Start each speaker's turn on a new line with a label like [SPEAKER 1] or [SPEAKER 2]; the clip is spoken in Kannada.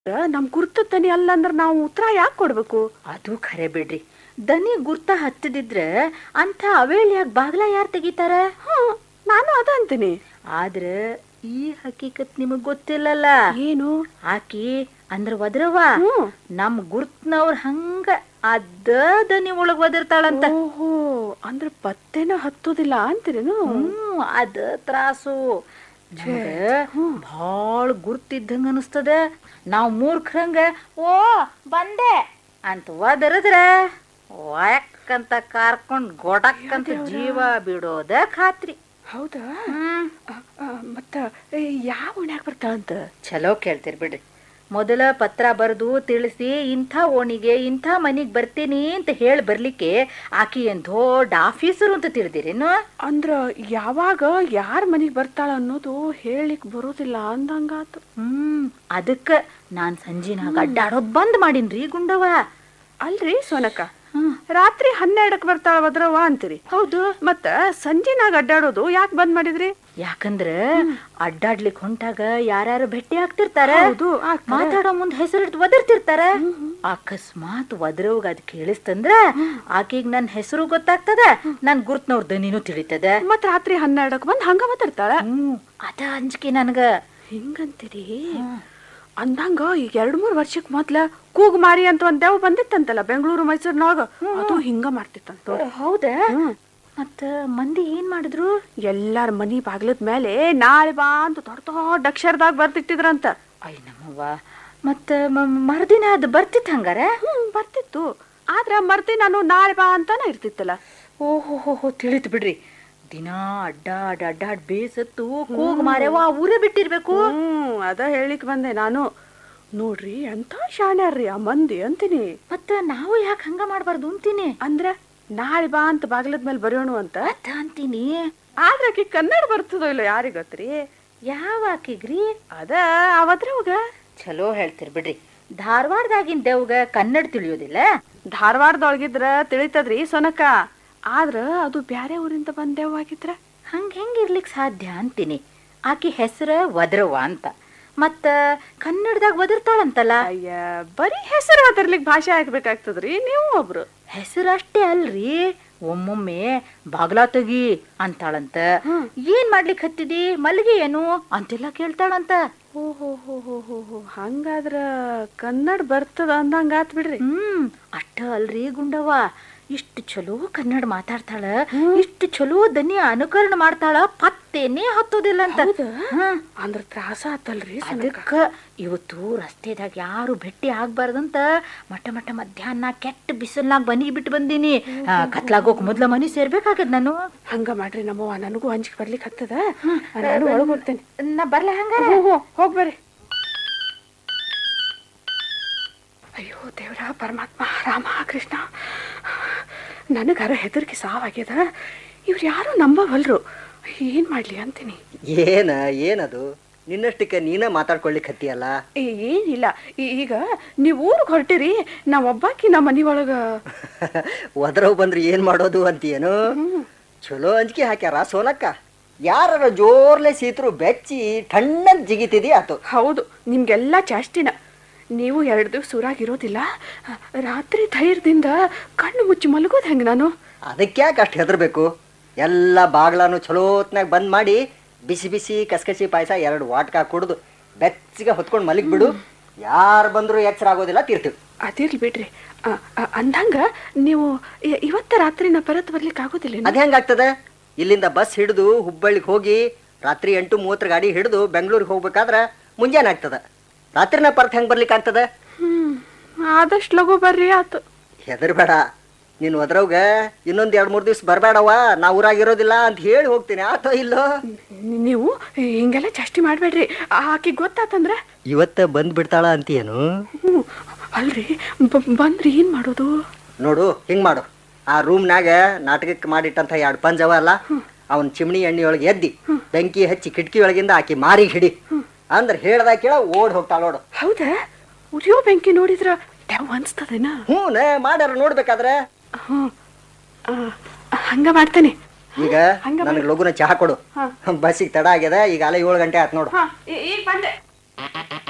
[SPEAKER 1] ನಮ್ ಗುರ್ತದ ದನಿ ಅಲ್ಲ ಅಂದ್ರ ನಾವು ಉತ್ತರ ಯಾಕೆ ಕೊಡ್ಬೇಕು
[SPEAKER 2] ಅದು ಖರೆ ಬಿಡ್ರಿ ದನಿ ಗುರ್ತ ಹತ್ತದಿದ್ರೆ ಅಂತ ಅವೇಳ್ಯಾಗ ಬಾಗ್ಲ ಯಾರು ತೆಗಿತಾರ
[SPEAKER 1] ಹ್ಮ್ ನಾನು ಅದ ಅಂತೀನಿ
[SPEAKER 2] ಆದ್ರ ಈ ಹಕೀಕತ್ ನಿಮಗ್ ಗೊತ್ತಿಲ್ಲಲ್ಲ
[SPEAKER 1] ಏನು
[SPEAKER 2] ಆಕಿ ಅಂದ್ರ ಒದ್ರವ
[SPEAKER 1] ಹ್ಮ್
[SPEAKER 2] ನಮ್ ಗುರ್ತನವ್ರ ಹಂಗ ಅದ ದನಿ ಒಳಗ್ ಒದರ್ತಾಳಂತ
[SPEAKER 1] ಓಹೋ ಅಂದ್ರ ಪತ್ತೆನ ಹತ್ತೋದಿಲ್ಲ ಅಂತೀರೇನು
[SPEAKER 2] ಹ್ಮ್ ಅದ ತ್ರಾಸು ಭಾಳ ಗುರ್ತಿದ್ದಂಗ ಅನಿಸ್ತದ ನಾವ್ ಮೂರ್ಖರಂಗ ಓ ಬಂದೆ ಅಂತ ಒದರದ್ರ ವಾಯಕ್ಕಂತ ಕಾರ್ಕೊಂಡ್ ಗೊಡಕ್ಕಂತ ಜೀವ ಬಿಡೋದ ಖಾತ್ರಿ
[SPEAKER 1] ಹೌದಾ
[SPEAKER 2] ಹ್ಮ್
[SPEAKER 1] ಅ, ಅ, ಮತ್ತ ಏ, ಯಾವ ಓಣ್ಯಾಗ ಬರ್ತಾಳಂತ
[SPEAKER 2] ಚಲೋ ಕೇಳ್ತೀರಿ ಬಿಡ್ರಿ ಮೊದಲ ಪತ್ರ ಬರೆದು ತಿಳಿಸಿ ಇಂಥ ಓಣಿಗೆ ಇಂಥ ಮನಿಗ್ ಬರ್ತೀನಿ ಅಂತ ಹೇಳಿ ಬರ್ಲಿಕ್ಕೆ ಆಕಿ ಏನ್ ದೊಡ್ಡ ಆಫೀಸರು ಅಂತ ತಿಳಿದಿರೇನು
[SPEAKER 1] ಅಂದ್ರ ಯಾವಾಗ ಯಾರ ಮನಿಗ್ ಬರ್ತಾಳ ಅನ್ನೋದು ಹೇಳಿಕ್ ಬರೋದಿಲ್ಲ ಅಂದಂಗಾತು
[SPEAKER 2] ಹ್ಮ್ ಅದಕ್ಕ ನಾನ್ ಸಂಜಿನಾಗ ಅಡ್ಡಾಡೋದ್ ಬಂದ್ ಮಾಡೀನ್ರಿ ಗುಂಡವ
[SPEAKER 1] ಅಲ್ರಿ ಸೋನಕ್ಕ
[SPEAKER 2] ಹ್ಮ್
[SPEAKER 1] ರಾತ್ರಿ ಹನ್ನೆರಡಕ್ ಬರ್ತಾಳ ಭದ್ರವ್ವ ಅಂತೀರಿ
[SPEAKER 2] ಹೌದು
[SPEAKER 1] ಮತ್ತ ಸಂಜೆನಾಗ ಅಡ್ಡಾಡೋದು ಯಾಕೆ ಬಂದ್ ಮಾಡಿದ್ರಿ
[SPEAKER 2] ಯಾಕಂದ್ರ ಅಡ್ಡಾಡ್ಲಿಕ್ ಹೊಂಟಾಗ ಯಾರ್ಯಾರು ಭೇಟಿ ಆಗ್ತಿರ್ತಾರ
[SPEAKER 1] ಹೌದು, ಆಗ್ತಾರೆ.
[SPEAKER 2] ಮಾತಾಡೋ ಮುಂದ್ ಹೆಸರಿಟ್ಟು ಒದರ್ತಿರ್ತಾರ ಅಕಸ್ಮಾತ್ ಒದ್ರವ್ಗ ಅದ್ ಕೇಳಿಸ್ತಂದ್ರ ಆಕಿಗ್ ನನ್ ಹೆಸರು ಗೊತ್ತಾಗ್ತದ ನನ್ ಗುರ್ತನವ್ರ ದನಿನೂ ತಿಳಿತದ
[SPEAKER 1] ಮತ್ ರಾತ್ರಿ ಹನ್ನೆರಡಕ್ ಬಂದ್ ಹಂಗ ಮಾತಾಡ್ತಾಳ
[SPEAKER 2] ಹ್ಮ್ ಅದ ಅಂಜಿಕೆ ನನ್ಗ
[SPEAKER 1] ಹಿಂಗಂತೀರಿ ಅಂದಂಗ ಈಗ ಎರಡ್ ಮೂರ್ ವರ್ಷಕ್ ಮೊದ್ಲ ಕೂಗು ಮಾರಿ ಅಂತ ಒಂದ್ ದೇವ್ ಬಂದಿತ್ತಂತಲ್ಲ ಬೆಂಗಳೂರು ಮೈಸೂರಿನೊಳಗ ಅದು ಹಿಂಗ ಮಾಡ್ತಿತ್ತಂತ ನೋಡು.
[SPEAKER 2] ಹೌದಾ
[SPEAKER 1] ಹ್ಮ್.
[SPEAKER 2] ಮತ್ತ ಮಂದಿ ಏನ್ ಮಾಡಿದ್ರು
[SPEAKER 1] ಎಲ್ಲಾರ ಮನಿ ಬಾಗ್ಲದ ಮೇಲೆ ನಾಳೆ ಬಾ ಅಂತ ದೊಡ್ಡ ದೊಡ್ಡ ಅಕ್ಷರದಾಗ ಬರ್ತಿಟ್ಟಿದ್ರಂತ
[SPEAKER 2] ಅಯ್ಯ ನಮ್ಮವ್ವ ಮತ್ತ ಮ- ಮರ್ದಿನ ಅದು ಬರ್ತಿತ್ತು ಹಂಗಾರ
[SPEAKER 1] ಹ್ಮ್ ಬರ್ತಿತ್ತು ಆದ್ರ ಮರ್ತಿ ನಾನು ನಾಳೆ ಬಾ ಅಂತಾನ ಇರ್ತಿತ್ತಲ್ಲ
[SPEAKER 2] ಓಹೋ ಹೋ ಹೋ ತಿಳಿತು ಬಿಡ್ರಿ ದಿನಾ ಅಡ್ಡಾಡ್ ಅಡ್ಡಾಡ್ ಬೇಸತ್ತು ಕೂಗ್ ಮಾರ್ಯವ ಊರೇ ಬಿಟ್ಟಿರ್ಬೇಕು
[SPEAKER 1] ಹ್ಮ್ ಅದ ಹೇಳಿಕ್ ಬಂದೆ ನಾನು ನೋಡ್ರಿ ಎಂತ ಶಾಣ್ಯಾರ್ರಿ ಆ ಮಂದಿ ಅಂತೀನಿ
[SPEAKER 2] ಮತ್ತ ನಾವು ಯಾಕೆ ಹಂಗ ಮಾಡ್ಬಾರ್ದು ಅಂತೀನಿ
[SPEAKER 1] ಅಂದ್ರ ನಾಳೆ ಬಾ ಅಂತ ಬಾಗ್ಲದ ಮೇಲೆ ಬರೆಯೋಣ ಅಂತ
[SPEAKER 2] ಅದ ಅಂತೀನಿ
[SPEAKER 1] ಆದ್ರ ಆಕಿ ಕನ್ನಡ ಬರ್ತದೋ ಇಲ್ಲ ಯಾರಿಗ್ ಗೊತ್ತ್ರಿ
[SPEAKER 2] ಯಾವ ಆಕಿಗ್ರಿ
[SPEAKER 1] ಅದ ಅವದ್ರವಾಗ
[SPEAKER 2] ಚಲೋ ಹೇಳ್ತೀರಿ ಬಿಡ್ರಿ ಧಾರವಾಡದಾಗಿನ ದೇವ್ಗ ಕನ್ನಡ ತಿಳಿಯೋದಿಲ್ಲ
[SPEAKER 1] ಧಾರವಾಡದೊಳಗಿದ್ರ ತಿಳಿತದ್ರಿ ಸೊನಕ ಆದ್ರ ಅದು ಬ್ಯಾರೆ ಊರಿಂದ ಬಂದೇವಾಗಿದ್ರ
[SPEAKER 2] ಹಂಗ ಹೆಂಗ್ ಇರ್ಲಿಕ್ ಸಾಧ್ಯ ಅಂತೀನಿ ಆಕಿ ಹೆಸರ ವದ್ರವ್ವ ಅಂತ ಮತ್ತ ಕನ್ನಡದಾಗ ಒದರ್ತಾಳಂತಲ್ಲ
[SPEAKER 1] ಅಯ್ಯ ಬರೀ ಹೆಸರು ಅದರ್ಲಿಕ್ ಭಾಷೆ ಹಾಕ್ಬೇಕಾಗ್ತದ್ರಿ ನೀವು ಒಬ್ರು
[SPEAKER 2] ಹೆಸರಷ್ಟೇ ಅಲ್ರಿ ಒಮ್ಮೊಮ್ಮೆ ಬಾಗ್ಲಾ ತೆಗಿ ಅಂತಾಳಂತ
[SPEAKER 1] ಹ್ಮ್.
[SPEAKER 2] ಏನ್ ಮಾಡ್ಲಿಕ್ ಹತ್ತಿದಿ ಮಲ್ಗೆ ಏನು ಅಂತೆಲ್ಲ ಕೇಳ್ತಾಳಂತ
[SPEAKER 1] ಹೋ ಹೋ ಹೋ ಹೋ ಹೋ ಹೋ ಹಂಗಾದ್ರ ಕನ್ನಡ ಬರ್ತದ ಅಂದಂಗ ಆತ್ ಬಿಡ್ರಿ
[SPEAKER 2] ಹ್ಮ್ ಅಷ್ಟ ಅಲ್ರಿ ಗುಂಡವ್ವ ಇಷ್ಟು ಚಲೋ ಕನ್ನಡ ಮಾತಾಡ್ತಾಳ ಇಷ್ಟು ಚಲೋ ದನಿ ಅನುಕರಣ ಮಾಡ್ತಾಳ ಪತ್ತೇನೆ ಹತ್ತೋದಿಲ್ಲ ಅಂತ
[SPEAKER 1] ಹೌದಾ?
[SPEAKER 2] ಹ್ಮ್.
[SPEAKER 1] ಅಂದ್ರ ತ್ರಾಸ ಆತಲ್ರಿ ಸೊನಕ
[SPEAKER 2] ಅದಕ್ಕ ಇವತ್ತು ರಸ್ತೆದಾಗ ಯಾರು ಭೇಟಿ ಆಗ್ಬಾರ್ದಂತ ಮಟ್ಟ ಮಟ್ಟ ಮಧ್ಯಾಹ್ನ ಕೆಟ್ಟ ಬಿಸಿಲ್ನಾಗ ಮನಿಗೆ ಬಿಟ್ಟು ಬಂದೀನಿ ಆ, ಕತ್ಲಾಗೋಕ್ ಮೊದ್ಲ ಮನಿ ಸೇರ್ಬೇಕಾಗದ್ ನಾನು
[SPEAKER 1] ಹಂಗ ಮಾಡ್ರಿ ನಮ್ಮವ್ವ ನನಗೂ ಅಂಜಿಕೆ ಬರ್ಲಿಕ್ಕೆ ಹತ್ತದ ನಾನು ಒಳಗ್ ಹೋಗ್ತೇನೆ
[SPEAKER 2] ನಾ ಬರ್ಲ ಹಂಗ
[SPEAKER 1] ಹ್ಞೂ ಹ್ಞೂ ಹೋಗ್ ಬರ್ರಿ ಅಯ್ಯೋ ದೇವ್ರ ಪರಮಾತ್ಮ ರಾಮ ಕೃಷ್ಣ ನನಗಾರ ಹೆದರ್ಕಿ ಸಾವಾಗ್ಯದ ಇವ್ರು ಯಾರು ನಂಬವಲ್ರು ಏನ್ ಮಾಡ್ಲಿ ಅಂತೀನಿ
[SPEAKER 3] ಏನ ಏನದು ನಿನ್ನಷ್ಟಕ್ಕೆ ನೀನ ಮಾತಾಡ್ಕೊಳ್ಳಿಕ್ ಹತ್ತಿಯಲ್ಲ
[SPEAKER 1] ಏ, ಏನಿಲ್ಲ ಈ- ಈಗ ನೀವು ಊರಿಗೆ ಹೊರಟಿರಿ ನಾ ಒಬ್ಬಾಕಿ ನಮ್ಮ ಮನಿ ಒಳಗ
[SPEAKER 3] ಒದ್ರವ್ ಬಂದ್ರೆ ಏನ್ ಮಾಡೋದು ಅಂತೀಯೇನು ಚಲೋ ಅಂಜಿಕೆ ಹಾಕ್ಯಾರ ಸೋನಕ್ಕ ಯಾರ ಜೋರ್ಲೆ ಸೀತ್ರು ಬೆಚ್ಚಿ ತಣ್ಣನ್ ಜಿಗಿತಿದಿ ಆತು
[SPEAKER 1] ಹೌದು ನಿಮ್ಗೆಲ್ಲ ಜಾಸ್ತಿನ ನೀವು ಎರಡು ದಿವಸ ಊರಾಗಿರೋದಿಲ್ಲ ರಾತ್ರಿ ಧೈರ್ಯದಿಂದ ಕಣ್ಣು ಮುಚ್ಚಿ ಮಲಗೋದು ಹೆಂಗೆ ನಾನು
[SPEAKER 3] ಅದಕ್ಯಾಕೆ ಅಷ್ಟು ಹೆದರ್ಬೇಕು ಎಲ್ಲ ಬಾಗ್ಲಾನು ಚಲೋತ್ನಾಗ ಬಂದ್ ಮಾಡಿ ಬಿಸಿ ಬಿಸಿ ಕಸ್ಕಸಿ ಪಾಯಸ ಎರಡು ವಾಟ್ಕ ಕುಡ್ದು ಬೆಚ್ಚಗೆ ಹೊತ್ಕೊಂಡು ಮಲಗಿ ಬಿಡು ಯಾರು ಬಂದ್ರು ಎಚ್ಚರ ಆಗೋದಿಲ್ಲ ತೀರ್ತೀವಿ
[SPEAKER 1] ಅದಿರ್ಲಿ ಬಿಡ್ರಿ ಆ, ಆ, ಅಂದಂಗ ನೀವು ಇ- ಇವತ್ತ ರಾತ್ರಿ ನಾ ಪರತ್ ಬರ್ಲಿಕ್ಕೆ ಆಗೋದಿಲ್ಲ
[SPEAKER 3] ಅದ್ ಹೆಂಗಾಗ್ತದೆ ಇಲ್ಲಿಂದ ಬಸ್ ಹಿಡಿದು ಹುಬ್ಬಳ್ಳಿಗೆ ಹೋಗಿ ರಾತ್ರಿ ಎಂಟು ಮೂವತ್ತರ ಗಾಡಿ ಹಿಡಿದು ಬೆಂಗಳೂರಿಗೆ ಹೋಗ್ಬೇಕಾದ್ರೆ ಮುಂಜಾನೆ ಆಗ್ತದ ರಾತ್ರಿನ ಪರ್ತ್ ಹೆಂಗ್ ಬರ್ಲಿಕ್ಕೆ ಆಗ್ತದ
[SPEAKER 1] ಹ್ಮ್ ಆದಷ್ಟು ಲಘು ಬರ್ರಿ ಆತು
[SPEAKER 3] ಹೆದರ್ಬೇಡ ನೀನು ಒದ್ರವ್ಗ ಇನ್ನೊಂದ್ ಎರಡ್ ಮೂರ್ ದಿವ್ಸ ಬರ್ಬೇಡವ ನಾ ಊರಾಗಿರೋದಿಲ್ಲ ಅಂತ ಹೇಳಿ ಹೋಗ್ತೀನಿ ಆತೋ ಇಲ್ಲೋ
[SPEAKER 1] ನಿ- ನೀವು ಹಿಂಗೆಲ್ಲ ಜಾಸ್ತಿ ಮಾಡ್ಬೇಡ್ರಿ ಆಕಿ ಗೊತ್ತಾತಂದ್ರ
[SPEAKER 3] ಇವತ್ತ ಬಂದ್ ಬಿಡ್ತಾಳ ಅಂತೀಯೇನು
[SPEAKER 1] ಹ್ಞೂ ಅಲ್ರಿ ಬ- ಬಂದ್ರಿ ಏನ್ ಮಾಡೋದು
[SPEAKER 3] ನೋಡು ಹಿಂಗ್ ಮಾಡು ಆ ರೂಮ್ನಾಗ ನಾಟಕಕ್ಕೆ ಮಾಡಿಟ್ಟಂತ ಎರಡು ಪಂಜವ ಅಲ್ಲ ಅವನ್ ಚಿಮಣಿ ಎಣ್ಣೆ ಒಳಗೆ ಎದ್ದಿ ಬೆಂಕಿ ಹಚ್ಚಿ ಕಿಟಕಿ ಒಳಗಿಂದ ಆಕಿ ಮಾರಿಗೆ ಹಿಡಿ ಅಂದ್ರೆ ಹೇಳ್ದಾಗ ಕೇಳ ಓಡ್ ಹೋಗ್ತಾಳ ನೋಡು
[SPEAKER 1] ಹೌದಾ ಉರಿಯೋ ಬೆಂಕಿ ನೋಡಿದ್ರ ದೆವ್ ಅನ್ಸ್ತದೇನ
[SPEAKER 3] ಹ್ಞೂ ಮಾಡ್ಯಾರ ನೋಡ್ಬೇಕಾದ್ರೆ
[SPEAKER 1] ಹ್ಞೂ ಆ, ಹಂಗ ಮಾಡ್ತೇನೆ
[SPEAKER 3] ಈಗ
[SPEAKER 1] ಹಂಗ
[SPEAKER 3] ನನಗೆ ಲಘುನ ಚಹಾ ಕೊಡು
[SPEAKER 1] ಹಾ.
[SPEAKER 3] ಬಸ್ಸಿಗೆ ತಡ ಆಗ್ಯದ ಈಗ ಅಲ್ಲ ಏಳು ಗಂಟೆ ಆಯ್ತು ನೋಡು
[SPEAKER 1] ಹಾ ಈಗ ಬಂದೆ